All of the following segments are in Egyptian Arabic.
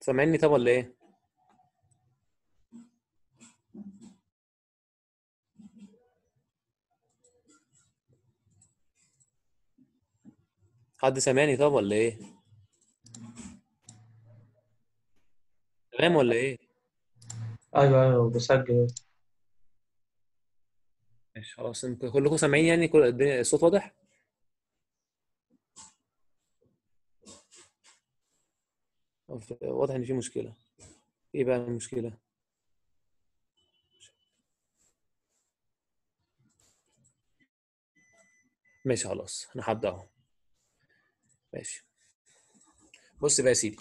سامعني طب ولا ايه حد سامعني طب ولا ايه تمام ولا ايه ايوه ايوه بسجل ماشي خلاص انتوا كلكم سامعين يعني كل الدنيا الصوت واضح واضح ان في مشكلة ايه بقى المشكلة ماشي خلاص انا هبدأ اهو ماشي بص بقى يا سيدي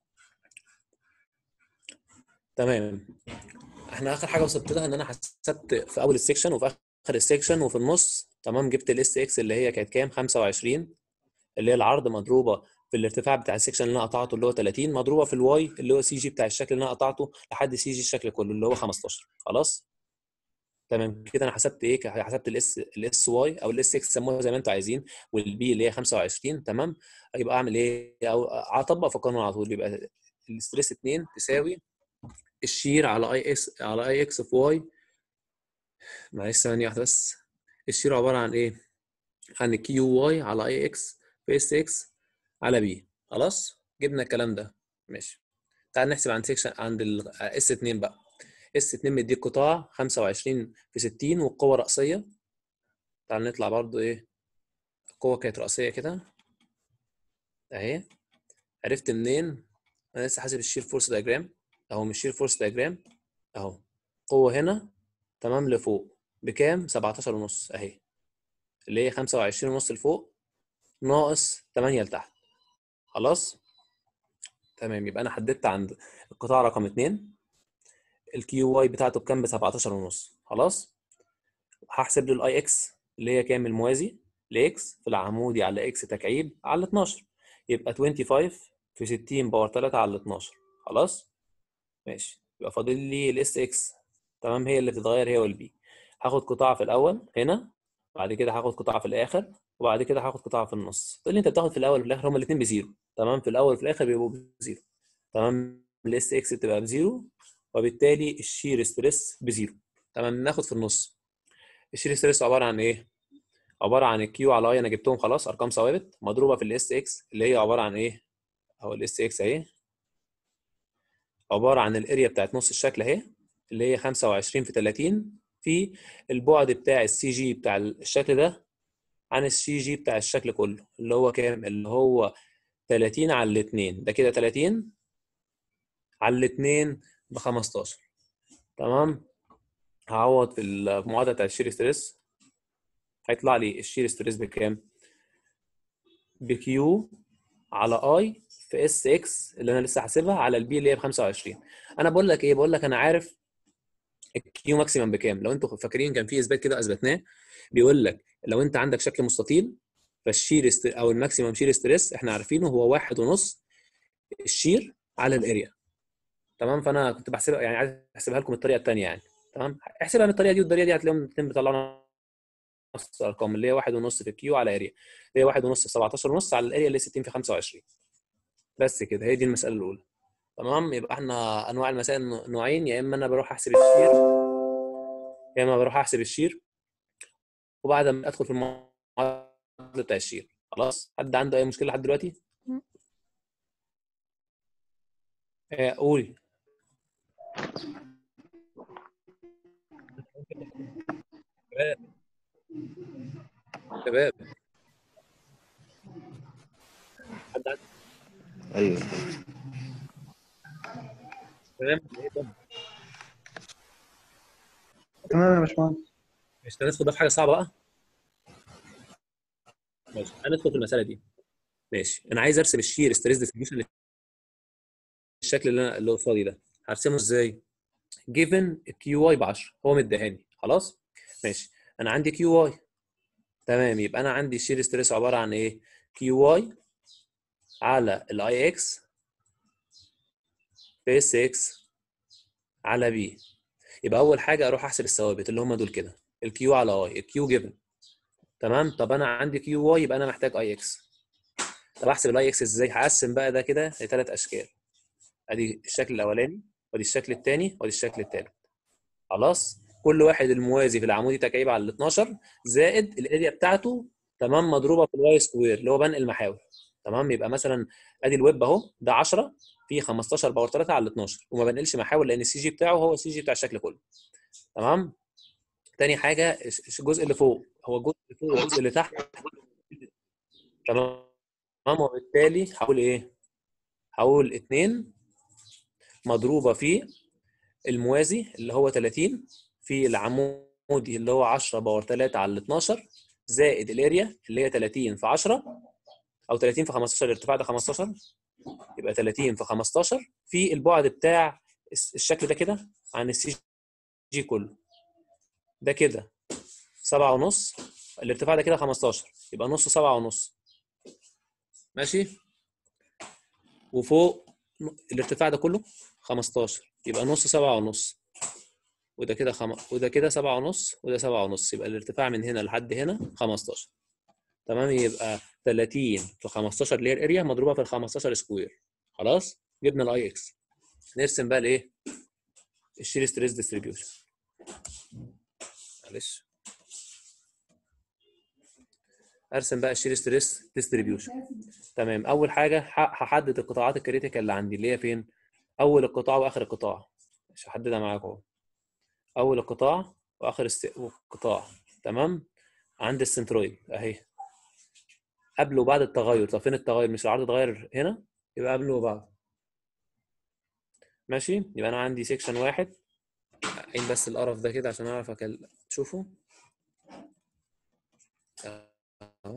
تمام احنا اخر حاجه وصلت لها ان انا حسبت في اول السكشن وفي اخر السكشن وفي النص تمام جبت الاس اكس اللي هي كانت كام 25 اللي هي العرض مضروبه في الارتفاع بتاع السكشن اللي انا قطعته اللي هو 30 مضروبه في الواي اللي هو سي جي بتاع الشكل اللي انا قطعته لحد سي جي الشكل كله اللي هو 15 خلاص تمام كده انا حسبت ايه حسبت الاس الاس واي او الاس اكس سموها زي ما انتوا عايزين والبي اللي هي 25 تمام يبقى اعمل ايه او اطبق في القانون على طول يبقى الاستريس 2 تساوي الشير على اي اكس على اي اكس في واي معلش ثانيه واحده بس الشير عباره عن ايه عن كيو واي على اي اكس في اس اكس على بي خلاص جبنا الكلام ده ماشي تعال نحسب عند سيكشن عند الاس 2 بقى اس 2 مديك قطاع 25 في 60 والقوه راسيه تعال نطلع برضو ايه القوه كانت راسيه كده اهي عرفت منين انا لسه حاسب الشير فورس دايجرام اهو مش شير فورس دايجرام اهو قوه هنا تمام لفوق بكام 17 ونص اهي اللي هي 25 ونص لفوق ناقص 8 لتحت خلاص تمام يبقى انا حددت عند القطاع رقم 2 الكيو واي بتاعته بكام ب 17 ونص خلاص هحسب له الاي اكس اللي هي كام الموازي لاكس في العمودي على اكس تكعيب على 12 يبقى 25 في 60 باور 3 على 12 خلاص ماشي يبقى فاضل لي الاس اكس تمام هي اللي بتتغير هي والبي هاخد قطاع في الاول هنا بعد كده هاخد قطاع في الاخر وبعد كده هاخد قطاع في النص تقول لي انت بتاخد في الاول وفي الاخر هما الاثنين بزيرو تمام في الاول وفي الاخر بيبقوا بزيرو تمام الاس اكس بتبقى بزيرو وبالتالي الشير ستريس بزيرو تمام ناخد في النص الشير ستريس عباره عن ايه عباره عن الكيو على اي انا جبتهم خلاص ارقام ثوابت مضروبه في الاس اكس اللي هي عباره عن ايه اهو الاس اكس اهي عباره عن الاريا بتاعت نص الشكل اهي اللي هي 25 في 30 في البعد بتاع السي جي بتاع الشكل ده عن السي جي بتاع الشكل كله اللي هو كام اللي هو 30 على الاثنين ده كده 30 على الاثنين ب 15 تمام هعوض في المعادله بتاع الشير ستريس هيطلع لي الشير ستريس بكام بكيو على اي في اس اكس اللي انا لسه حاسبها على البي اللي هي ب 25 انا بقول لك ايه بقول لك انا عارف الكيو ماكسيمم بكام لو انتوا فاكرين كان في اثبات كده اثبتناه بيقول لك لو انت عندك شكل مستطيل فالشير است... او الماكسيمم شير ستريس احنا عارفينه هو واحد ونص الشير على الاريا تمام فانا كنت بحسبها يعني عايز احسبها لكم الطريقه الثانيه يعني تمام احسبها من الطريقه دي والطريقه دي هتلاقيهم الاثنين بيطلعوا نفس الارقام اللي هي واحد ونص في الكيو على اريا اللي هي واحد ونص في 17 ونص على الاريا اللي هي 60 في 25 بس كده هي دي المساله الاولى تمام يبقى احنا انواع المسائل نوعين يا اما انا بروح احسب الشير يا اما بروح احسب الشير وبعد ما ادخل في المعادله بتاع الشير خلاص حد عنده اي مشكله لحد دلوقتي آه، قولي شباب شباب حد عنده ايوه تمام إيه طب؟ تمام يا باشمهندس مش هندخل بقى في حاجه صعبه بقى ماشي هندخل في المساله دي ماشي انا عايز ارسم الشير ستريس ديستريبيوشن الشكل اللي انا اللي قصادي ده هرسمه ازاي جيفن الكيو واي ب 10 هو مديهاني خلاص ماشي انا عندي كيو واي تمام يبقى انا عندي الشير ستريس عباره عن ايه كيو واي على الاي اكس في اس اكس على بي يبقى اول حاجه اروح احسب الثوابت اللي هم دول كده الكيو على اي الكيو جيفن تمام طب انا عندي كيو واي يبقى انا محتاج اي اكس طب احسب الاي اكس ازاي هقسم بقى ده كده لثلاث اشكال ادي الشكل الاولاني وادي الشكل الثاني وادي الشكل الثالث خلاص كل واحد الموازي في العمودي تكعيب على ال 12 زائد الاريا بتاعته تمام مضروبه في الواي سكوير اللي هو بنقل محاور تمام يبقى مثلا ادي الويب اهو ده 10 في 15 باور 3 على 12 وما بنقلش محاور لان السي جي بتاعه هو السي جي بتاع الشكل كله تمام تاني حاجه الش- الجزء اللي فوق هو الجزء اللي فوق والجزء اللي تحت تمام وبالتالي هقول ايه هقول 2 مضروبه في الموازي اللي هو 30 في العمودي اللي هو 10 باور 3 على 12 زائد الاريا اللي هي 30 في 10 او 30 في 15 الارتفاع ده 15 يبقى 30 في 15 في البعد بتاع الس- الشكل ده كده عن السي جي كله ده كده 7 ونص الارتفاع ده كده 15 يبقى نص 7 ونص ماشي وفوق ن- الارتفاع ده كله 15 يبقى نص 7 ونص وده كده خم... وده كده 7 ونص وده 7 ونص يبقى الارتفاع من هنا لحد هنا 15 تمام يبقى 30 في 15 اللي هي الاريا مضروبه في ال 15 سكوير خلاص جبنا الاي اكس نرسم بقى الايه الشير ستريس ديستريبيوشن معلش ارسم بقى الشير ستريس ديستريبيوشن تمام اول حاجه ح- هحدد القطاعات الكريتيكال اللي عندي اللي هي فين اول القطاع واخر القطاع مش هحددها معاكم اهو اول القطاع واخر الس- القطاع تمام عند السنترويد اهي قبل وبعد التغير طب فين التغير مش العرض اتغير هنا يبقى قبل وبعد ماشي يبقى انا عندي سيكشن واحد عين بس القرف ده كده عشان اعرف أكل... تشوفه اهو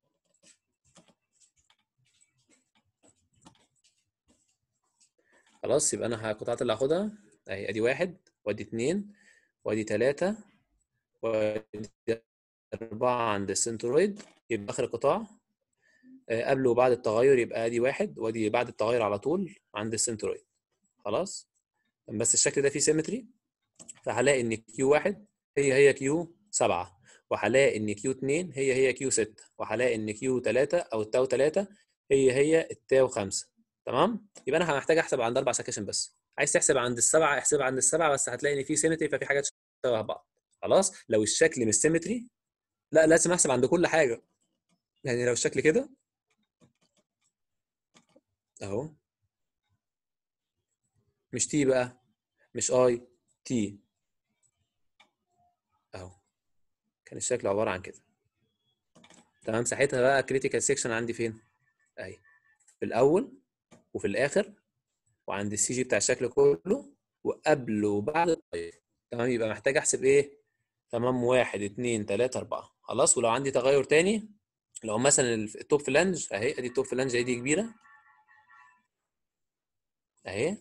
خلاص يبقى انا القطاعات اللي هاخدها اهي ادي واحد وادي اتنين وادي تلاتة وادي أربعة عند السنترويد يبقى آخر القطاع آه، قبل وبعد التغير يبقى ادي واحد وادي بعد التغير على طول عند السنترويد خلاص بس الشكل ده فيه سيمتري فهلاقي ان كيو واحد هي هي كيو سبعة وهلاقي ان كيو 2 هي هي كيو 6 وهلاقي ان كيو 3 او التاو 3 هي هي التاو 5 تمام يبقى انا محتاج احسب عند اربع سكاشن بس عايز تحسب عند السبعه احسب عند السبعه بس هتلاقي ان في سيمتري ففي حاجات شبه بعض خلاص لو الشكل مش سيمتري لا لازم احسب عند كل حاجه يعني لو الشكل كده اهو مش تي بقى مش اي تي اهو كان الشكل عباره عن كده تمام ساعتها بقى كريتيكال سيكشن عندي فين اهي في الاول وفي الاخر وعند السي جي بتاع الشكل كله وقبل وبعد التغير تمام يبقى محتاج احسب ايه تمام واحد اتنين تلاته اربعه خلاص ولو عندي تغير تاني لو مثلا التوب فلانج اهي ادي التوب فلانج اهي دي كبيره اهي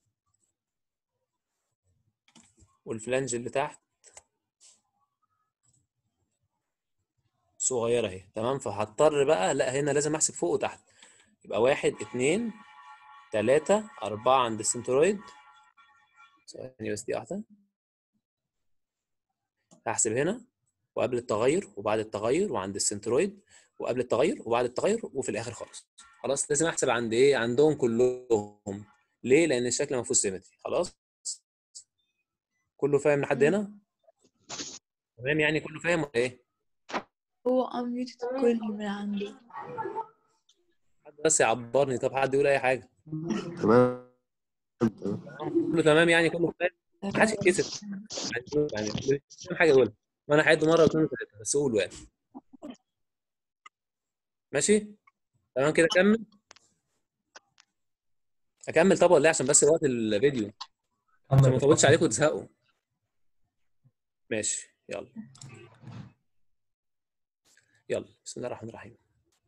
والفلانج اللي تحت صغيره اهي تمام فهضطر بقى لا هنا لازم احسب فوق وتحت يبقى واحد اتنين تلاتة أربعة عند السنترويد ثواني بس دي واحدة هحسب هنا وقبل التغير وبعد التغير وعند السنترويد وقبل التغير وبعد التغير وفي الآخر خالص خلاص لازم أحسب عند إيه عندهم كلهم ليه؟ لأن الشكل ما فيهوش سيمتري خلاص كله فاهم لحد هنا؟ تمام يعني كله فاهم ولا إيه؟ هو unmuted كل من عنده حد بس يعبرني طب حد يقول أي حاجة تمام تمام كله تمام يعني كله فاهم ما حدش يتكسف يعني يعني فاهم حاجه يقولها وانا هعده مره واثنين وثلاثه بس قولوا يعني ماشي تمام كده اكمل اكمل طب ولا إيه؟ عشان بس وقت الفيديو عشان ما اطولش عليكم وتزهقوا ماشي يلا يلا بسم الله الرحمن الرحيم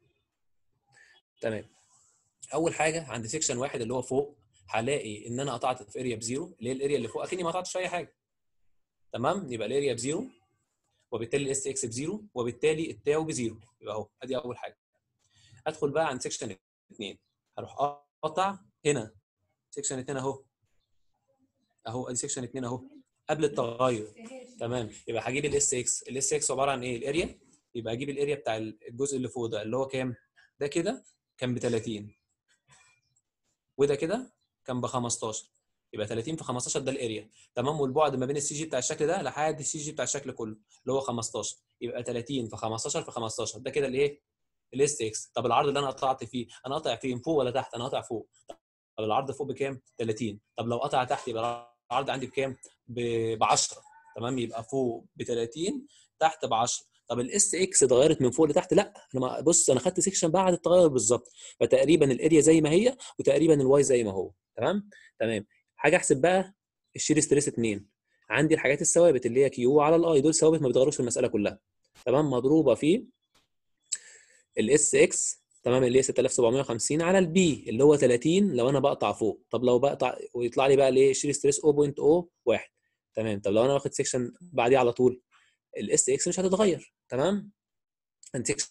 تمام اول حاجه عند سيكشن واحد اللي هو فوق هلاقي ان انا قطعت في اريا بزيرو اللي هي الاريا اللي فوق اكني ما قطعتش في اي حاجه تمام يبقى الاريا بزيرو وبالتالي الاس اكس بزيرو وبالتالي التاو بزيرو يبقى اهو ادي اول حاجه ادخل بقى عند سيكشن 2 هروح قاطع هنا سيكشن 2 اهو اهو ادي سيكشن 2 اهو قبل التغير تمام يبقى هجيب الاس اكس الاس اكس عباره عن ايه الاريا يبقى اجيب الاريا بتاع الجزء اللي فوق ده اللي هو كام ده كده كان ب 30 وده كده كان ب 15 يبقى 30 في 15 ده الاريا تمام والبعد ما بين السي جي بتاع الشكل ده لحد السي جي بتاع الشكل كله اللي هو 15 يبقى 30 في 15 في 15 ده كده الايه الاس اكس طب العرض اللي انا قطعت فيه انا قاطع فين فوق ولا تحت انا قاطع فوق طب العرض فوق بكام 30 طب لو قطع تحت يبقى العرض عندي بكام ب 10 تمام يبقى فوق ب 30 تحت ب 10 طب الاس اكس اتغيرت من فوق لتحت لا انا ما- بص انا خدت سيكشن بعد التغير بالظبط فتقريبا الاريا زي ما هي وتقريبا الواي زي ما هو تمام تمام حاجه احسب بقى الشير ستريس 2 عندي الحاجات الثوابت اللي هي كيو على الاي دول ثوابت ما بيتغيروش في المساله كلها تمام مضروبه في الاس اكس تمام اللي هي 6750 على البي اللي هو 30 لو انا بقطع فوق طب لو بقطع ويطلع لي بقى الايه شير ستريس 0.01 تمام طب لو انا واخد سيكشن بعديه على طول الاس اكس مش هتتغير تمام انت سيكشن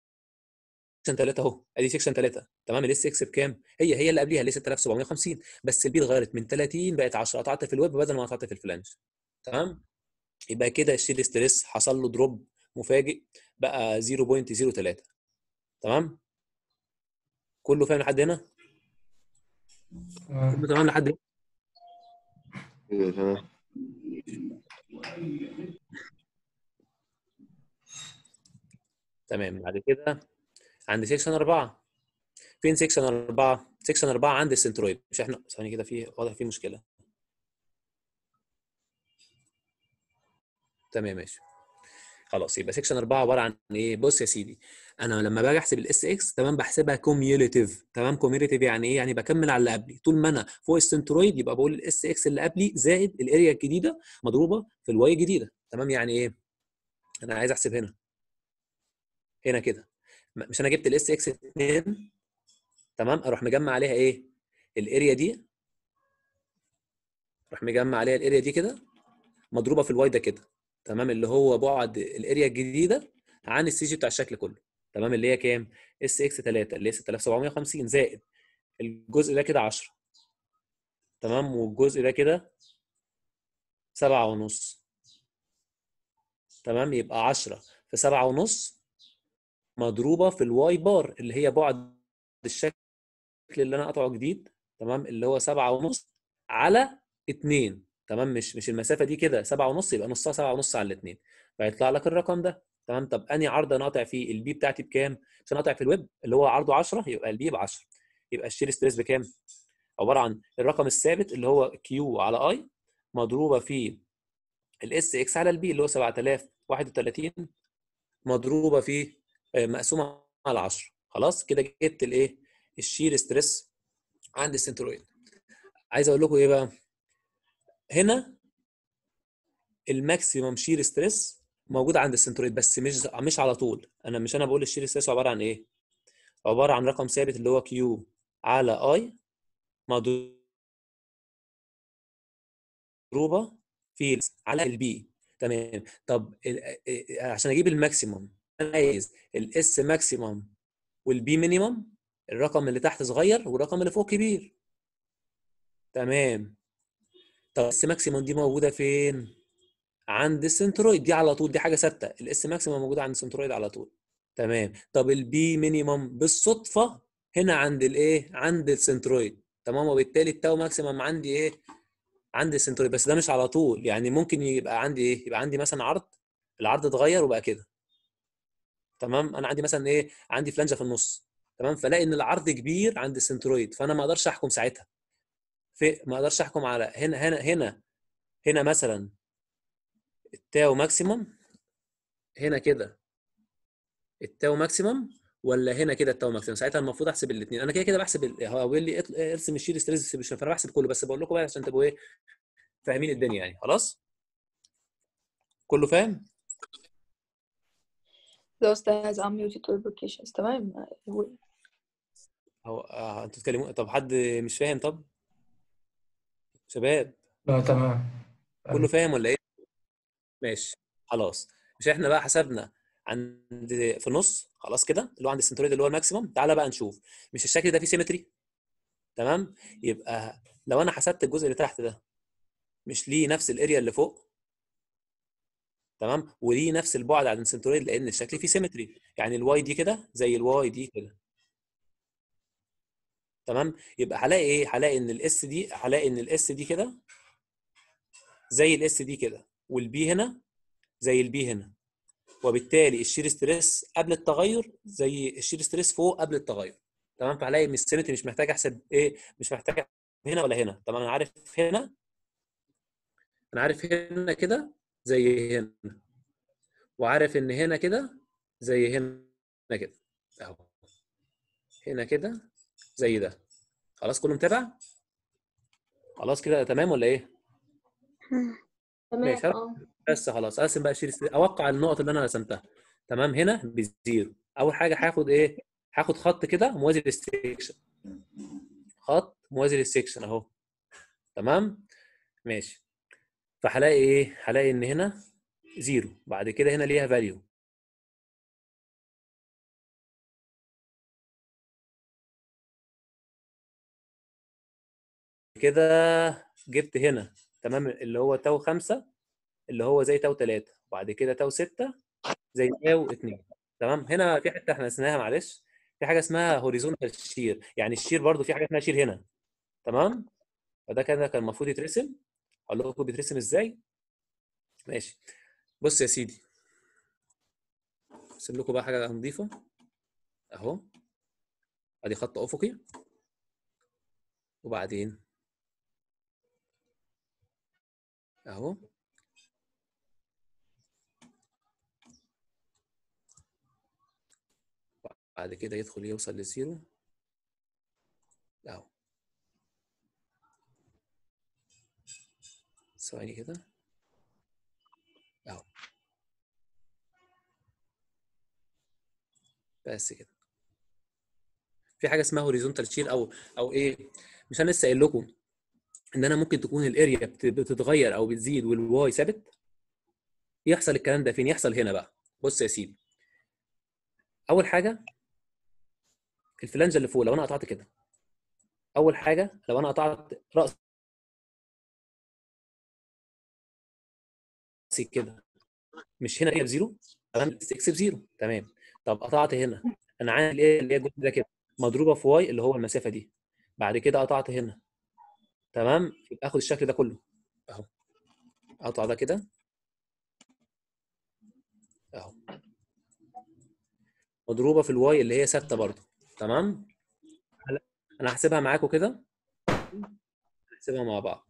3 اهو ادي سيكشن 3 تمام الاس اكس بكام هي هي اللي قبليها اللي هي 6750 بس البي اتغيرت من 30 بقت 10 قطعت في الويب بدل ما قطعت في الفلانج تمام يبقى كده الشيل ستريس حصل له دروب مفاجئ بقى 0.03 تمام كله فاهم لحد هنا تمام كله تمام لحد هنا ايوه تمام تمام بعد كده عند سيكشن 4 فين سيكشن 4 سيكشن 4 عند السنترويد مش احنا ثانيه كده في واضح في مشكله تمام ماشي خلاص يبقى سيكشن 4 عباره عن ايه بص يا سيدي انا لما باجي احسب الاس اكس تمام بحسبها كوميوليتيف تمام كوميوليتيف يعني ايه يعني بكمل على اللي قبلي طول ما انا فوق السنترويد يبقى بقول الاس اكس اللي قبلي زائد الاريا الجديده مضروبه في الواي الجديده تمام يعني ايه انا عايز احسب هنا هنا كده م- مش انا جبت الاس اكس 2 تمام اروح مجمع عليها ايه الاريا دي اروح مجمع عليها الاريا دي كده مضروبه في الواي ده كده تمام اللي هو بعد الاريا الجديده عن السي جي بتاع الشكل كله تمام اللي هي كام اس اكس 3 اللي هي 6750 زائد الجزء ده كده 10 تمام والجزء ده كده 7 ونص تمام يبقى 10 في 7 ونص مضروبه في الواي بار اللي هي بعد الشكل اللي انا قاطعه جديد تمام اللي هو 7 ونص على 2 تمام مش مش المسافه دي كده 7 ونص يبقى نصها 7 ونص على 2 فيطلع لك الرقم ده تمام طب انهي عرض انا قاطع فيه البي بتاعتي بكام عشان قاطع في الويب اللي هو عرضه 10 يبقى البي ب 10 يبقى الشير ستريس بكام عباره عن الرقم الثابت اللي هو كيو على اي مضروبه في الاس اكس على البي اللي هو 7031 مضروبه في آه، مقسومه على 10 خلاص كده جبت الايه الشير ستريس عند السنترويد عايز اقول لكم ايه بقى هنا الماكسيمم شير ستريس موجود عند السنترويد بس مش مش على طول انا مش انا بقول الشير ستريس عباره عن ايه عباره عن رقم ثابت اللي هو كيو على اي مضروبه في ال- على البي تمام طب ال- ال- عشان اجيب الماكسيمم انا عايز الاس ماكسيمم والبي مينيمم الرقم اللي تحت صغير والرقم اللي فوق كبير تمام طب الاس ماكسيمم دي موجوده فين عند السنترويد دي على طول دي حاجه ثابته الاس ماكسيمم موجوده عند السنترويد على طول تمام طب البي مينيمم بالصدفه هنا عند الايه عند السنترويد تمام وبالتالي التاو ماكسيمم عندي ايه عند السنترويد بس ده مش على طول يعني ممكن يبقى عندي ايه يبقى عندي مثلا عرض العرض اتغير وبقى كده تمام انا عندي مثلا ايه عندي فلانجه في النص تمام فلاقي ان العرض كبير عند السنترويد فانا ما اقدرش احكم ساعتها في ما اقدرش احكم على هنا هنا هنا هنا مثلا التاو ماكسيمم هنا كده التاو ماكسيمم ولا هنا كده التاو ماكسيمم ساعتها المفروض احسب الاثنين انا كده كده بحسب ال- هو بيقول لي اطل- ارسم الشير ستريس ديستريبيوشن فانا بحسب كله بس بقول لكم بقى عشان تبقوا ايه فاهمين الدنيا يعني خلاص كله فاهم The أستاذ I'm muted to applications تمام هو هو آه، انتوا تتكلموا طب حد مش فاهم طب شباب لا تمام كله فاهم ولا ايه ماشي خلاص مش احنا بقى حسبنا عند في النص خلاص كده اللي هو عند السنترويد اللي هو الماكسيمم تعالى بقى نشوف مش الشكل ده فيه سيمتري تمام يبقى لو انا حسبت الجزء اللي تحت ده مش ليه نفس الاريا اللي فوق تمام وليه نفس البعد عن السنترويد لان الشكل فيه سيمتري يعني الواي دي كده زي الواي دي كده تمام يبقى هلاقي ايه هلاقي ان الاس دي هلاقي ان الاس دي كده زي الاس دي كده والبي هنا زي البي هنا وبالتالي الشير ستريس قبل التغير زي الشير ستريس فوق قبل التغير تمام فهلاقي ان السينتي مش محتاج احسب ايه مش محتاج أحسب هنا ولا هنا تمام انا عارف هنا انا عارف هنا كده زي هنا وعارف ان هنا كده زي هنا كده اهو هنا كده زي ده خلاص كله متابع خلاص كده تمام ولا ايه تمام ماشي اه بس خلاص ارسم بقى شير ستريس اوقع النقط اللي انا رسمتها تمام هنا بزيرو اول حاجه هاخد ايه هاخد خط كده موازي للسكشن خط موازي للسكشن اهو تمام ماشي فهلاقي ايه هلاقي ان هنا زيرو بعد كده هنا ليها فاليو كده جبت هنا تمام اللي هو تاو خمسة اللي هو زي تاو تلاتة وبعد كده تاو ستة زي تاو اتنين تمام هنا في حتة احنا نسيناها معلش في حاجة اسمها هوريزونتال شير يعني الشير برضو في حاجة اسمها شير هنا تمام فده كده كان المفروض يترسم اقول لكم بيترسم ازاي ماشي بص يا سيدي ارسم لكم بقى حاجة نظيفة اهو ادي خط افقي وبعدين اهو بعد كده يدخل يوصل للزيرو اهو ثواني كده اهو بس كده في حاجه اسمها هوريزونتال شير او او ايه مش انا لسه قايل لكم ان انا ممكن تكون الاريا بت- بتتغير او بتزيد والواي ثابت يحصل الكلام ده فين يحصل هنا بقى بص يا سيدي اول حاجه الفلانجه اللي فوق لو انا قطعت كده اول حاجه لو انا قطعت راسي كده مش هنا هي بزيرو تمام اكس بزيرو تمام طب قطعت هنا انا عندي الايه اللي هي الجزء ده كده مضروبه في واي اللي هو المسافه دي بعد كده قطعت هنا تمام يبقى اخد الشكل ده كله اهو اقطع ده كده اهو مضروبه في الواي اللي هي ثابته برضو تمام هلا انا هحسبها معاكم كده نحسبها مع بعض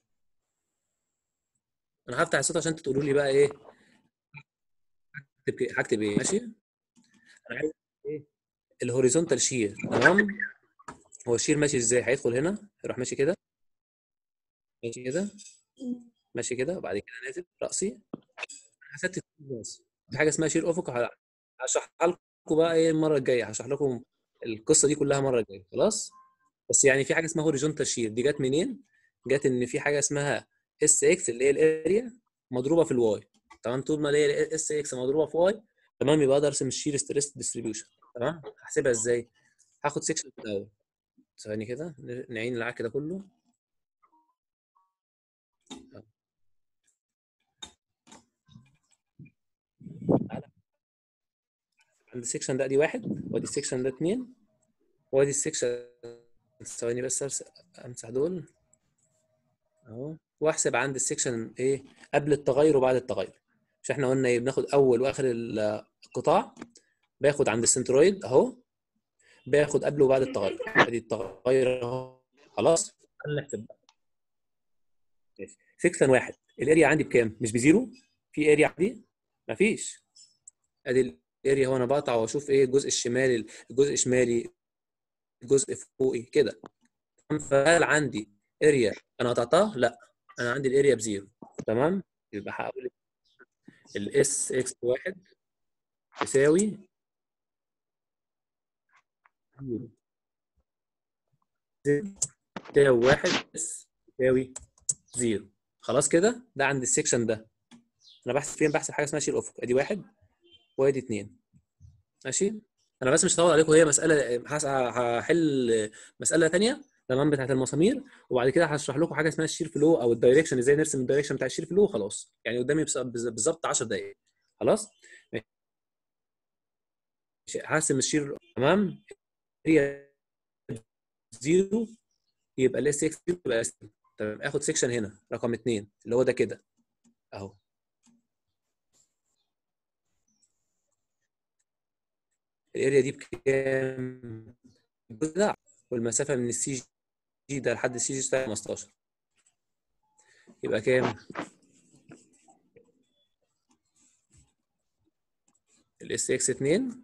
انا هفتح الصوت عشان تقولوا لي بقى ايه هكتب إيه- هكتب ايه ماشي انا عايز ايه الهوريزونتال شير تمام هو الشير ماشي ازاي هيدخل هنا يروح ماشي كده ماشي كده ماشي كده وبعد كده نازل راسي حسبت بس في حاجه اسمها شير افق ه- هشرحها لكم بقى ايه المره الجايه هشرح لكم القصه دي كلها المره الجايه خلاص بس يعني في حاجه اسمها هوريزونتال شير دي جت منين جت ان في حاجه اسمها اس اكس اللي هي الاريا مضروبه في الواي تمام طول ما هي اس اكس مضروبه في واي تمام يبقى اقدر ارسم الشير ستريس ديستريبيوشن تمام هحسبها ازاي هاخد سيكشن في الاول ثواني كده ن- نعين العك ده كله عند السكشن ده دي واحد وادي السكشن ده اتنين وادي السكشن ثواني بس أرس- امسح دول اهو واحسب عند السكشن ايه قبل التغير وبعد التغير مش احنا قلنا ايه بناخد اول واخر ال- القطاع باخد عند السنترويد اهو باخد قبل وبعد التغير ادي التغير اهو خلاص خلينا نحسب بقى ماشي سكشن واحد الاريا عندي بكام مش بزيرو في اريا عندي مفيش ادي الاريا هو انا بقطع واشوف ايه الجزء الشمالي الجزء الشمالي الجزء فوقي كده فهل عندي اريا انا قطعتها لا انا عندي الاريا بزيرو تمام يبقى هقول الاس اكس واحد يساوي زيرو تساوي واحد اس يساوي زيرو خلاص كده ده عند السكشن ده انا بحسب فين بحسب حاجه اسمها شيل افق ادي واحد وادي اتنين ماشي انا بس مش هطول عليكم هي مساله هس- هحل مساله تانية تمام بتاعت المسامير وبعد كده هشرح لكم حاجه اسمها الشير فلو او الدايركشن ازاي نرسم الدايركشن بتاع الشير فلو خلاص يعني قدامي بس- بز- بالظبط 10 دقائق خلاص ماشي هرسم الشير تمام هي 0 يبقى الاس اكس يبقى اس تمام اخد سيكشن هنا رقم 2 اللي هو ده كده اهو الاريا دي بكام؟ الجزء ده والمسافه من السي جي ده لحد السي جي 15 يبقى كام؟ الاس اكس 2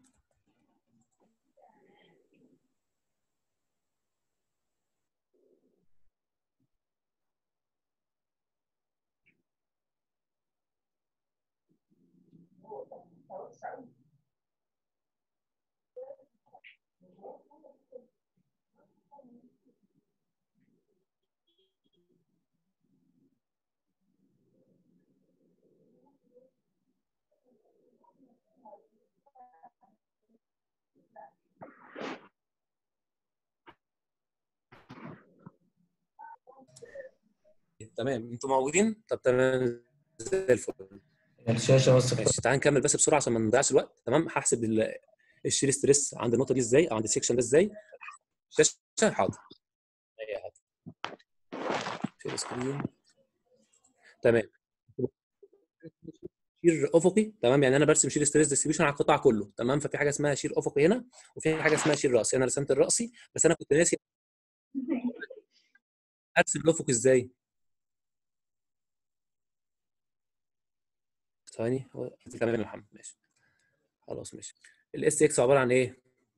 تمام انتوا موجودين؟ طب تمام زي الفل الشاشة بس ماشي تعال نكمل بس بسرعه عشان ما نضيعش الوقت تمام هحسب ال- الشير ستريس عند النقطه دي ازاي او عند السكشن ده ازاي شاشه حاضر أي حاضر. شير سكرين تمام شير افقي تمام يعني انا برسم شير ستريس ديستريبيوشن على القطاع كله تمام ففي حاجه اسمها شير افقي هنا وفي حاجه اسمها شير راسي انا رسمت الراسي بس انا كنت ناسي ارسم الافقي ازاي ثواني هو تمام يا محمد ماشي خلاص ماشي الاس اكس عباره عن ايه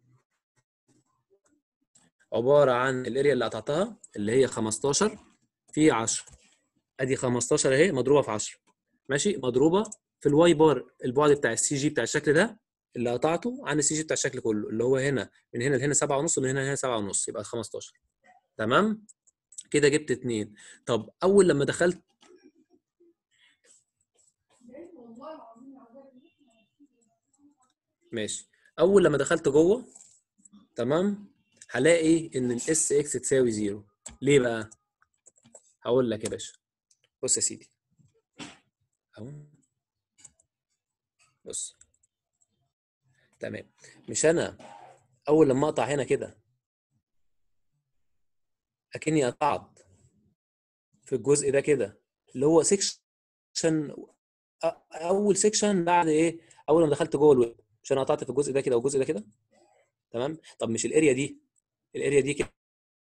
عباره عن الاريا اللي قطعتها اللي هي 15 في 10 ادي 15 اهي مضروبه في 10 ماشي مضروبه في الواي بار البعد بتاع السي جي بتاع الشكل ده اللي قطعته عن السي جي بتاع الشكل كله اللي هو هنا من هنا لهنا 7 ونص ومن هنا لهنا 7 ونص يبقى 15 تمام كده جبت 2 طب اول لما دخلت ماشي اول لما دخلت جوه تمام هلاقي ان الاس اكس تساوي زيرو ليه بقى هقول لك يا باشا بص يا سيدي اهو بص تمام مش انا اول لما اقطع هنا كده اكني قطعت في الجزء ده كده اللي هو سيكشن اول سيكشن بعد ايه اول ما دخلت جوه الويب مش انا قطعت في الجزء ده كده والجزء ده كده تمام طب مش الاريا دي الاريا دي كده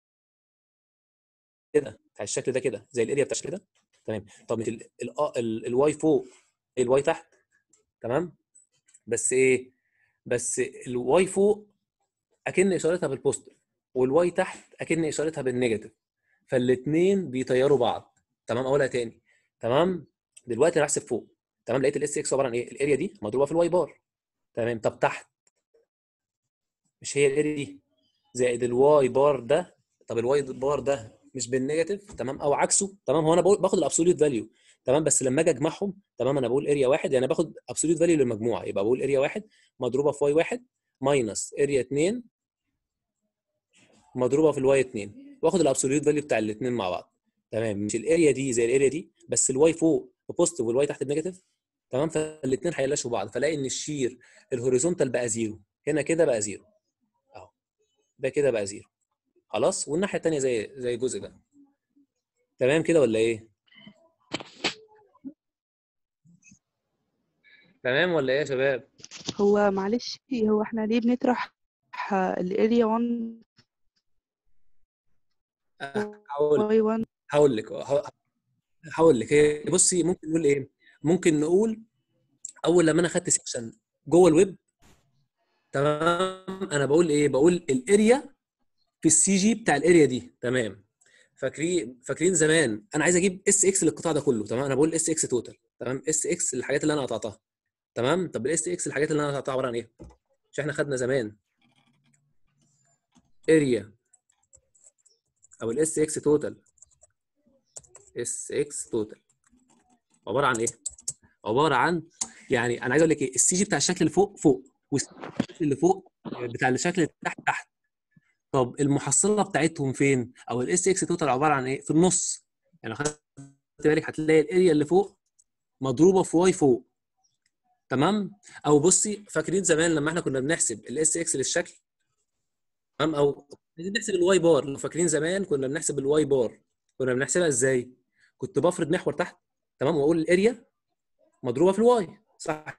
كده بتاع الشكل ده كده زي الاريا بتاع الشكل ده تمام طب مش ال- ال- آه، ال- الواي فوق الواي تحت تمام بس ايه بس الواي فوق اكن اشارتها بالبوزيتيف والواي تحت اكن اشارتها بالنيجاتيف فالاثنين بيطيروا بعض تمام اقولها تاني تمام دلوقتي انا بحسب فوق تمام لقيت الاس اكس عباره عن ايه الاريا دي مضروبه في الواي بار تمام طب تحت مش هي الاريا دي زائد الواي بار ده طب الواي بار ده مش بالنيجاتيف تمام او عكسه تمام هو انا بقول باخد الابسوليوت فاليو تمام بس لما اجي اجمعهم تمام انا بقول اريا واحد يعني باخد ابسوليوت فاليو للمجموعه يبقى بقول اريا واحد مضروبه في واي واحد ماينس اريا 2 مضروبه في الواي 2 واخد الابسوليوت فاليو بتاع الاثنين مع بعض تمام مش الاريا دي زي الاريا دي بس الواي فوق بوزيتيف والواي تحت بنيجاتيف تمام فالاثنين هيلاشوا بعض فلاقي ان الشير الهوريزونتال بقى زيرو هنا كده بقى زيرو اهو ده كده بقى زيرو خلاص والناحيه الثانيه زي زي الجزء ده تمام كده ولا ايه تمام ولا ايه يا شباب هو معلش هو احنا ليه بنطرح الاريا 1 هقول واي 1 هقول لك هقول لك هي بصي ممكن نقول ايه ممكن نقول اول لما انا خدت سيكشن جوه الويب تمام انا بقول ايه بقول الاريا في السي جي بتاع الاريا دي تمام فاكرين فاكرين زمان انا عايز اجيب اس اكس للقطاع ده كله تمام انا بقول اس اكس توتال تمام اس اكس الحاجات اللي انا قطعتها تمام طب الاس اكس الحاجات اللي انا قطعتها عباره عن ايه مش احنا خدنا زمان اريا او الاس اكس توتال اس اكس توتال عباره عن ايه عباره عن يعني انا عايز اقول لك ايه السي جي بتاع الشكل اللي فوق فوق والشكل اللي فوق بتاع الشكل اللي تحت تحت طب المحصله بتاعتهم فين او الاس اكس توتال عباره عن ايه في النص يعني لو خدت بالك هتلاقي الاريا اللي فوق مضروبه في واي فوق تمام او بصي فاكرين زمان لما احنا كنا بنحسب الاس اكس للشكل تمام او عايزين نحسب الواي بار لو فاكرين زمان كنا بنحسب الواي بار كنا بنحسبها ازاي كنت بفرض محور تحت تمام واقول الاريا مضروبه في الواي صح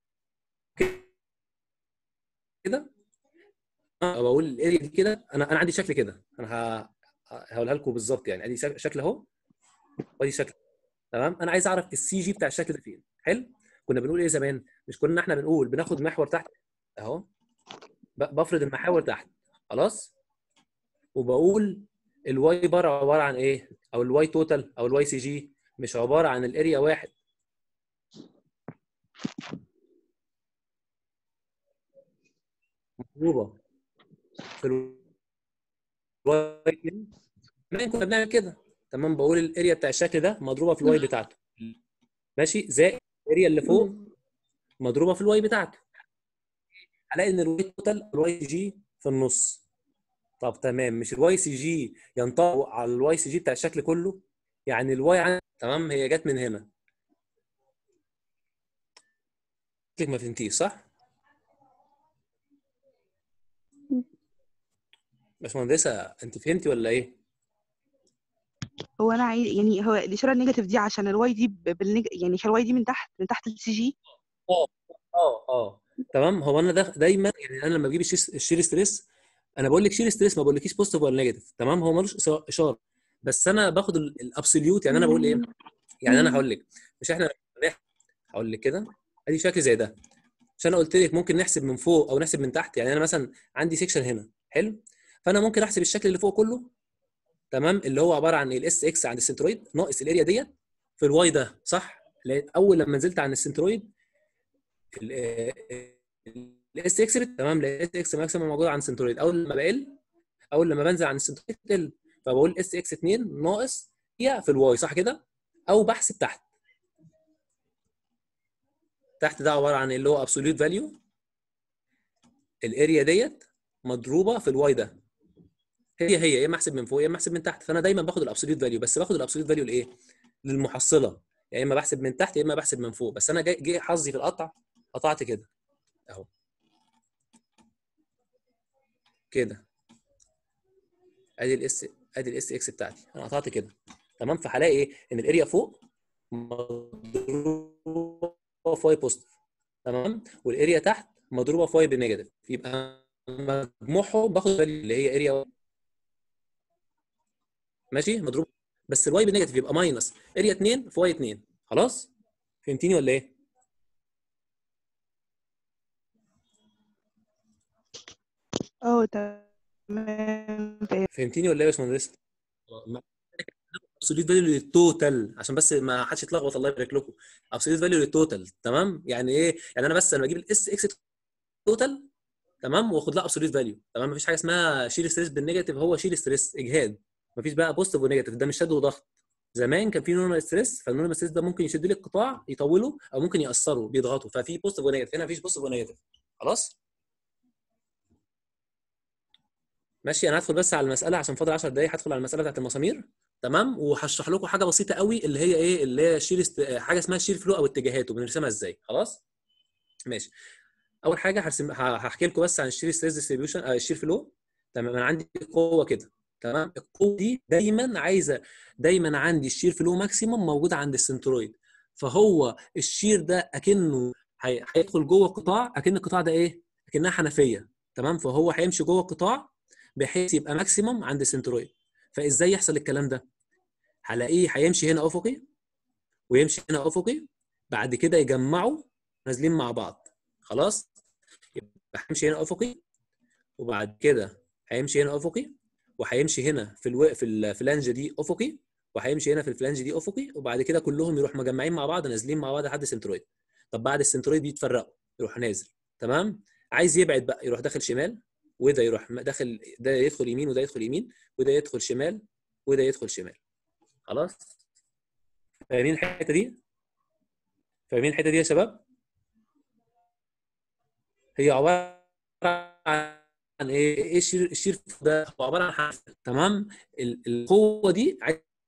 كده او اقول الاريا دي كده انا انا عندي شكل كده انا ه- هقولها لكم بالظبط يعني ادي شك- شكل اهو وادي شكل تمام انا عايز اعرف السي جي بتاع الشكل ده فين حلو كنا بنقول ايه زمان مش كنا احنا بنقول بناخد محور تحت اهو ب- بفرض المحاور تحت خلاص وبقول الواي بار عباره عن ايه او الواي توتال او الواي سي جي مش عباره عن الاريا واحد مضروبه في الواي اتنين. زمان كنا بنعمل كده تمام بقول الاريا بتاع الشكل ده مضروبه في الواي بتاعته ماشي زائد الاريا اللي فوق مضروبه في الواي بتاعته هلاقي ان الواي توتال الواي جي في النص طب تمام مش الواي سي جي ينطبق على الواي سي جي بتاع الشكل كله يعني الواي عن... تمام هي جت من هنا شكلك ما فهمتيش صح؟ باشمهندسة انت فهمتي ولا ايه؟ هو انا عايز يعني هو الاشاره النيجاتيف دي عشان الواي دي ب- بالنيج... يعني الواي دي من تحت من تحت السي جي اه اه تمام هو انا ده دايما يعني انا لما بجيب الشير الشير ستريس انا بقول لك شير ستريس ما بقولكيش بوزيتيف ولا نيجاتيف تمام هو ملوش إشا- اشاره بس انا باخد ال- الابسوليوت يعني انا بقول ايه يعني انا هقول لك مش احنا هقول لك كده ادي شكل زي ده مش انا قلت لك ممكن نحسب من فوق او نحسب من تحت يعني انا مثلا عندي سيكشن هنا حلو فانا ممكن احسب الشكل اللي فوق كله تمام اللي هو عباره عن الاس اكس عند السنترويد ناقص الاريا ديت في الواي ده صح لأن اول لما نزلت عن السنترويد الاس اكس تمام الاس اكس ماكسيمم موجود عند السنترويد اول لما بقل اول لما بنزل عن السنترويد تقل فبقول اس اكس 2 ناقص هي في الواي صح كده او بحسب تحت تحت ده عباره عن اللي هو ابسوليوت فاليو الاريا ديت مضروبه في الواي ده هي هي يا اما احسب من فوق يا اما احسب من تحت فانا دايما باخد الابسوليوت فاليو بس باخد الابسوليوت فاليو لايه؟ للمحصله يا اما بحسب من تحت يا اما بحسب من فوق بس انا جاي جه حظي في القطع قطعت كده اهو كده ادي الاس ادي الاس اكس بتاعتي انا قطعت كده تمام فهلاقي ايه ان الاريا فوق مضروبه في واي بوزيتيف تمام والاريا تحت مضروبه في واي بنيجاتيف يبقى مجموعهم باخد value اللي هي اريا ماشي مضروب بس الواي بنيجاتيف يبقى ماينس اريا 2 في واي 2 خلاص فهمتيني ولا ايه؟ اه تمام فاهم. فهمتيني ولا ايه يا باشمهندس؟ ابسوليت فاليو للتوتال عشان بس ما حدش يتلخبط الله يبارك لكم ابسوليت فاليو للتوتال تمام يعني ايه يعني انا بس انا بجيب الاس اكس توتال تمام واخد لها ابسوليت فاليو تمام مفيش حاجه اسمها شيل ستريس بالنيجاتيف هو شيل ستريس اجهاد مفيش بقى بوزيتيف ونيجاتيف ده مش شد وضغط زمان كان في نورمال ستريس فالنورمال ستريس ده ممكن يشد لك قطاع يطوله او ممكن ياثره بيضغطه ففي بوزيتيف ونيجاتيف هنا مفيش بوزيتيف ونيجاتيف خلاص ماشي انا هدخل بس على المساله عشان فاضل 10 دقايق هدخل على المساله بتاعت المسامير تمام وهشرح لكم حاجه بسيطه قوي اللي هي ايه اللي هي شير است... حاجه اسمها شير فلو او اتجاهاته بنرسمها ازاي خلاص ماشي اول حاجه هرسم ه- هحكي لكم بس عن الشير ستريس ديستريبيوشن او الشير فلو تمام انا عندي قوه كده تمام القوه دي دايما عايزه دايما عندي الشير فلو ماكسيمم موجود عند السنترويد فهو الشير ده اكنه هي- هيدخل جوه القطاع اكن القطاع ده ايه اكنها حنفيه تمام فهو هيمشي جوه القطاع بحيث يبقى ماكسيمم عند السنترويد فازاي يحصل الكلام ده هلاقيه هيمشي هنا افقي ويمشي هنا افقي بعد كده يجمعوا نازلين مع بعض خلاص يبقى هيمشي هنا افقي وبعد كده هيمشي هنا افقي وهيمشي هنا في الو... في الفلانج دي افقي وهيمشي هنا في الفلانج دي افقي وبعد كده كلهم يروح مجمعين مع بعض نازلين مع بعض لحد السنترويد طب بعد السنترويد يتفرقوا يروح نازل تمام عايز يبعد بقى يروح داخل شمال وده يروح داخل ده يدخل يمين وده يدخل يمين وده يدخل شمال وده يدخل شمال خلاص فاهمين الحته دي فاهمين الحته دي يا شباب هي عباره عن ايه ايه الشير الشير ده هو عباره عن حرف تمام ال- القوه دي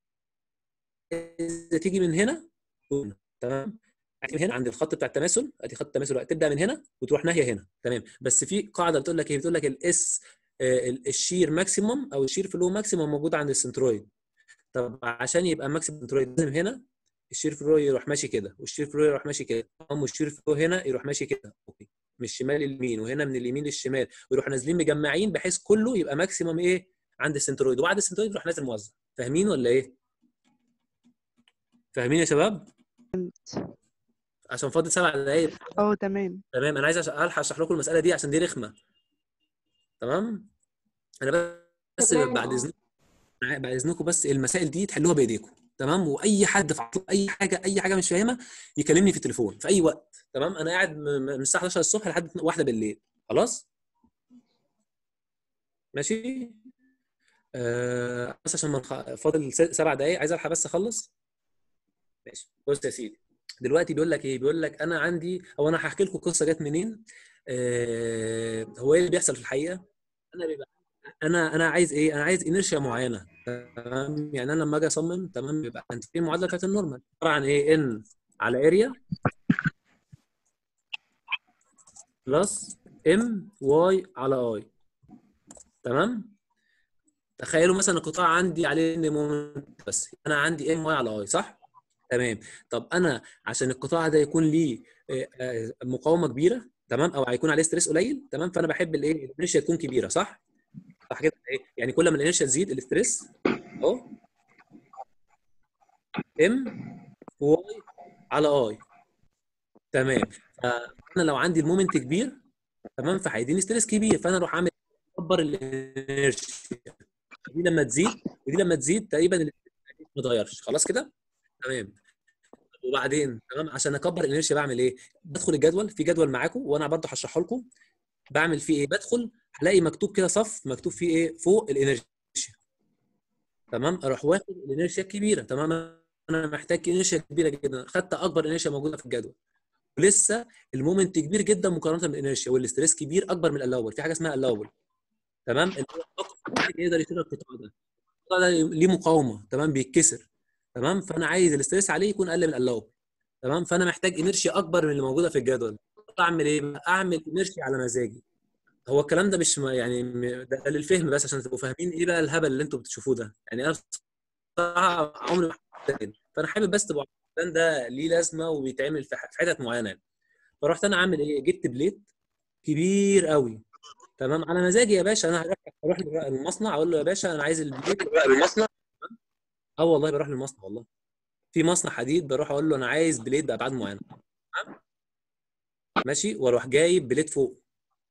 عايزه تيجي من هنا وهنا. تمام هتيجي من هنا عند الخط بتاع التماثل ادي خط التماثل بقى تبدا من هنا وتروح ناحيه هنا تمام بس في قاعده بتقول لك ايه بتقول لك الاس آه، ال- الشير ماكسيموم او الشير فلو ماكسيموم موجود عند السنترويد طب عشان يبقى ماكسيموم سنترويد لازم هنا الشير فلو يروح ماشي كده والشير فلو يروح ماشي كده تمام والشير فلو هنا يروح ماشي كده اوكي من الشمال لليمين وهنا من اليمين للشمال ويروح نازلين مجمعين بحيث كله يبقى ماكسيموم ايه عند السنترويد وبعد السنترويد يروح نازل موزع فاهمين ولا ايه فاهمين يا شباب عشان فاضل سبع دقايق اه تمام تمام انا عايز أش- الحق اشرح لكم المساله دي عشان دي رخمه تمام انا بس تمام، بعد آه. اذنكم بعد اذنكم بس المسائل دي تحلوها بايديكم تمام واي حد في عطل اي حاجه اي حاجه مش فاهمها يكلمني في التليفون في اي وقت تمام انا قاعد م- م- من الساعه 11 الصبح لحد واحدة بالليل خلاص ماشي آه بس عشان ما نخ- فاضل س- سبع دقايق عايز الحق بس اخلص ماشي بص يا سيدي دلوقتي بيقول لك ايه بيقول لك انا عندي او انا هحكي لكم قصه جت منين آه هو ايه اللي بيحصل في الحقيقه انا بيبقى انا انا عايز ايه انا عايز انرشيا معينه تمام يعني انا لما اجي اصمم تمام بيبقى انت في المعادله بتاعت النورمال عباره عن ايه ان على اريا بلس ام واي على اي تمام تخيلوا مثلا القطاع عندي عليه ان مومنت بس انا عندي ام واي على اي صح تمام طب انا عشان القطاع ده يكون ليه آه، آه، مقاومه كبيره تمام او هيكون عليه ستريس قليل تمام فانا بحب الايه الانرشيا تكون كبيره صح صح كده ايه يعني كل ما الانرشيا تزيد الاستريس اهو ام واي على اي تمام فانا لو عندي المومنت كبير تمام فهيديني ستريس كبير فانا اروح اعمل اكبر الانرشيا دي لما تزيد ودي لما تزيد تقريبا الاستريس ما اتغيرش خلاص كده تمام وبعدين تمام عشان اكبر الانرشيا بعمل ايه؟ بدخل الجدول في جدول معاكم وانا برضه هشرحه لكم بعمل فيه ايه؟ بدخل هلاقي مكتوب كده صف مكتوب فيه ايه؟ فوق الانرشيا تمام اروح واخد الانرشيا الكبيره تمام انا محتاج انرشيا كبيره جدا خدت اكبر انرشيا موجوده في الجدول ولسه المومنت كبير جدا مقارنه بالانرشيا والاستريس كبير اكبر من الاول في حاجه اسمها الاول تمام اللي هو اكتر حاجه يقدر يشيل القطاع ده القطاع ده ليه مقاومه تمام بيتكسر تمام فانا عايز الاستريس عليه يكون اقل من الاول تمام فانا محتاج انرشيا اكبر من اللي موجوده في الجدول اعمل ايه بقى؟ اعمل انرشيا على مزاجي هو الكلام ده مش ما- يعني م- ده للفهم بس عشان تبقوا فاهمين ايه بقى الهبل اللي انتوا بتشوفوه ده يعني انا بصراحه عمري ما حبيت كده. فانا حابب بس تبقوا عارفين الكلام ده ليه لازمه وبيتعمل في ح- في حتت معينه يعني. فرحت انا عامل ايه جبت بليت كبير قوي تمام على مزاجي يا باشا انا هروح اروح للمصنع اقول له يا باشا انا عايز البليت المصنع اه والله بروح للمصنع والله في مصنع حديد بروح اقول له انا عايز بليد بابعاد معينه تمام؟ ماشي واروح جايب بليد فوق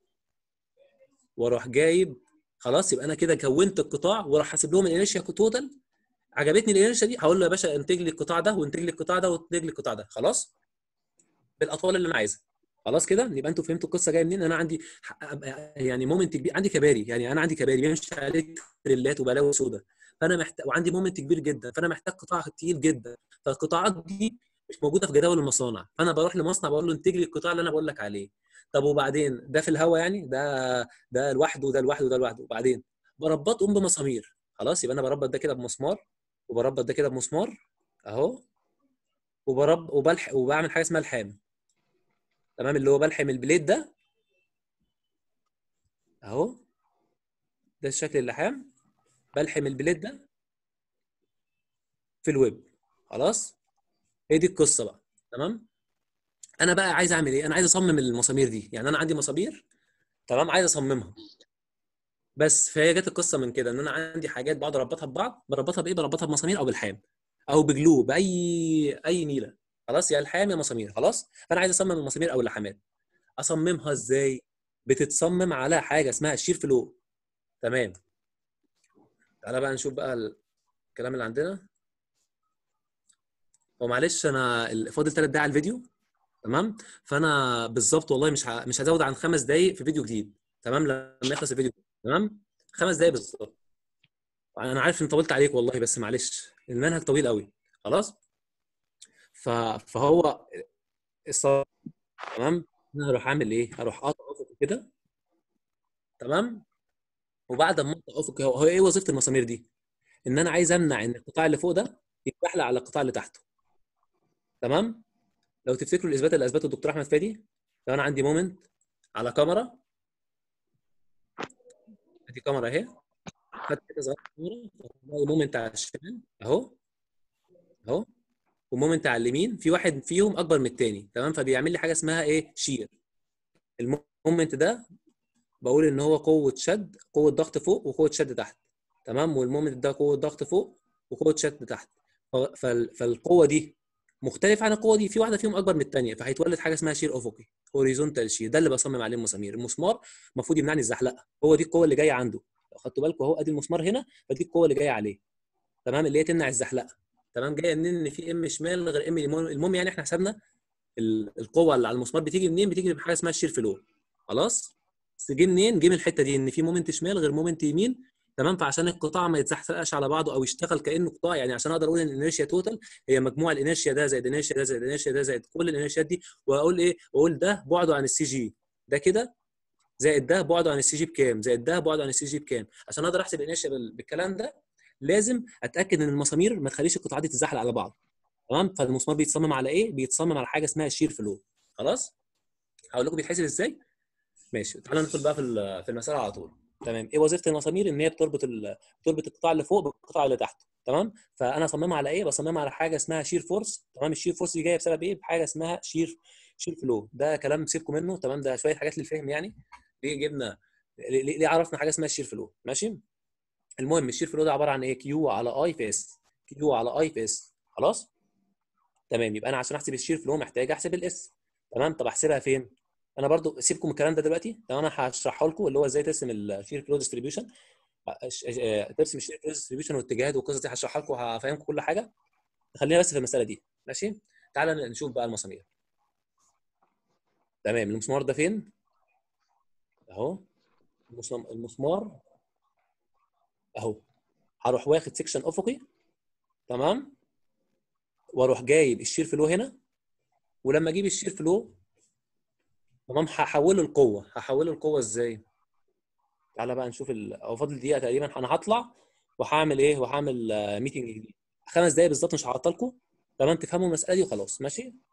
واروح جايب خلاص يبقى انا كده كونت القطاع واروح حاسب لهم الانرشيا توتال عجبتني الانرشيا دي هقول له يا باشا انتج لي القطاع ده وانتج لي القطاع ده وانتج لي القطاع ده خلاص بالاطوال اللي انا عايزها خلاص كده يبقى انتوا فهمتوا القصه جايه منين انا عندي ح- يعني مومنت كبير عندي كباري يعني انا عندي كباري بيمشي عليه تريلات وبلاوي سودا فانا محتاج وعندي مومنت كبير جدا فانا محتاج قطاع تقيل جدا فالقطاعات دي مش موجوده في جداول المصانع فانا بروح لمصنع بقول له انتج لي القطاع اللي انا بقول لك عليه طب وبعدين ده في الهواء يعني ده ده لوحده وده لوحده وده لوحده وبعدين بربطهم بمسامير خلاص يبقى انا بربط ده كده بمسمار وبربط ده كده بمسمار اهو وبرب وبلح وبعمل حاجه اسمها الحام تمام اللي هو بلحم البليد ده اهو ده الشكل اللحام بلحم البليد ده في الويب خلاص هي دي القصه بقى تمام انا بقى عايز اعمل ايه انا عايز اصمم المسامير دي يعني انا عندي مسامير تمام عايز اصممها بس فهي جت القصه من كده ان انا عندي حاجات بقعد اربطها ببعض بربطها بايه بربطها بمسامير او بالحام او بجلو باي اي نيله خلاص يا الحام يا مسامير خلاص فانا عايز اصمم المسامير او اللحامات اصممها ازاي بتتصمم على حاجه اسمها الشير فلو تمام تعالى بقى نشوف بقى الكلام اللي عندنا ومعلش انا ال- فاضل ثلاث دقايق على الفيديو تمام فانا بالظبط والله مش ه... مش هزود عن خمس دقايق في فيديو جديد تمام لما يخلص الفيديو تمام خمس دقايق بالظبط انا عارف ان طولت عليك والله بس معلش المنهج طويل قوي خلاص ف... فهو الصراحه تمام انا هروح اعمل ايه هروح قاطع افق كده تمام وبعد ما اقطع افق هو هو ايه وظيفه المسامير دي ان انا عايز امنع ان القطاع اللي فوق ده يتزحلق على القطاع اللي تحته تمام لو تفتكروا الاثبات اللي اثبته الدكتور احمد فادي لو انا عندي مومنت على كاميرا ادي كاميرا اهي خدت كده صغير الكاميرا مومنت على الشمال اهو اهو ومومنت على اليمين في واحد فيهم اكبر من الثاني تمام فبيعمل لي حاجه اسمها ايه شير المومنت ده بقول ان هو قوه شد قوه ضغط فوق وقوه شد تحت تمام والمومنت ده قوه ضغط فوق وقوه شد تحت ف- فال- فالقوه دي مختلفه عن القوه دي في واحده فيهم اكبر من الثانيه فهيتولد حاجه اسمها شير افقي هوريزونتال شير ده اللي بصمم عليه المسامير المسمار المفروض يمنعني الزحلقه هو دي القوه اللي جايه عنده لو خدتوا بالكم اهو ادي المسمار هنا فدي القوه اللي جايه عليه تمام اللي هي تمنع الزحلقه تمام جايه منين ان في ام شمال غير ام يمين المهم يعني احنا حسبنا ال- القوه اللي على المسمار بتيجي منين بتيجي بحاجه اسمها الشير فلو خلاص بس جه منين جه من الحته دي ان في مومنت شمال غير مومنت يمين تمام فعشان القطاع ما يتزحزقش على بعضه او يشتغل كانه قطاع يعني عشان اقدر اقول ان الانرشيا توتال هي مجموع الانرشيا ده زائد الانرشيا ده زائد الانرشيا ده زائد كل الانرشيات دي واقول ايه واقول ده بعده عن السي جي ده كده زائد ده بعده عن السي جي بكام زائد ده بعده عن السي جي بكام عشان اقدر احسب الانرشيا بال- بالكلام ده لازم اتاكد ان المسامير ما تخليش القطاعات دي تتزحلق على بعض تمام فالمسمار بيتصمم على ايه بيتصمم على حاجه اسمها شير فلو خلاص هقول لكم بيتحسب ازاي ماشي تعالى ندخل بقى في ال- في المساله على طول تمام ايه وظيفه المسامير ان هي بتربط ال... بتربط القطاع اللي فوق بالقطاع اللي تحت تمام فانا اصممها على ايه بصممها على حاجه اسمها شير فورس تمام الشير فورس دي جايه بسبب ايه بحاجه اسمها شير شير فلو ده كلام سيبكم منه تمام ده شويه حاجات للفهم يعني ليه جبنا ليه, ليه عرفنا حاجه اسمها الشير فلو ماشي المهم الشير فلو ده عباره عن ايه كيو على اي في اس كيو على اي في اس خلاص تمام يبقى انا عشان احسب الشير فلو محتاج احسب الاس تمام طب احسبها فين انا برضو سيبكم من الكلام ده دلوقتي تمام انا هشرحه لكم اللي هو ازاي ترسم الشير فلو ديستريبيوشن ترسم الشير فلو ديستريبيوشن والاتجاهات والقصص دي هشرحها لكم وهفهمكم كل حاجه خلينا بس في المساله دي ماشي تعالى نشوف بقى المسامير تمام المسمار ده فين اهو المسم- المسمار اهو هروح واخد سيكشن افقي تمام واروح جايب الشير فلو هنا ولما اجيب الشير فلو تمام هحوله لقوه هحوله لقوه ازاي تعالى بقى نشوف ال... او فاضل دقيقه تقريبا انا هطلع وهعمل ايه وهعمل ميتنج جديد خمس دقايق بالظبط مش هعطلكم تمام تفهموا المساله دي وخلاص ماشي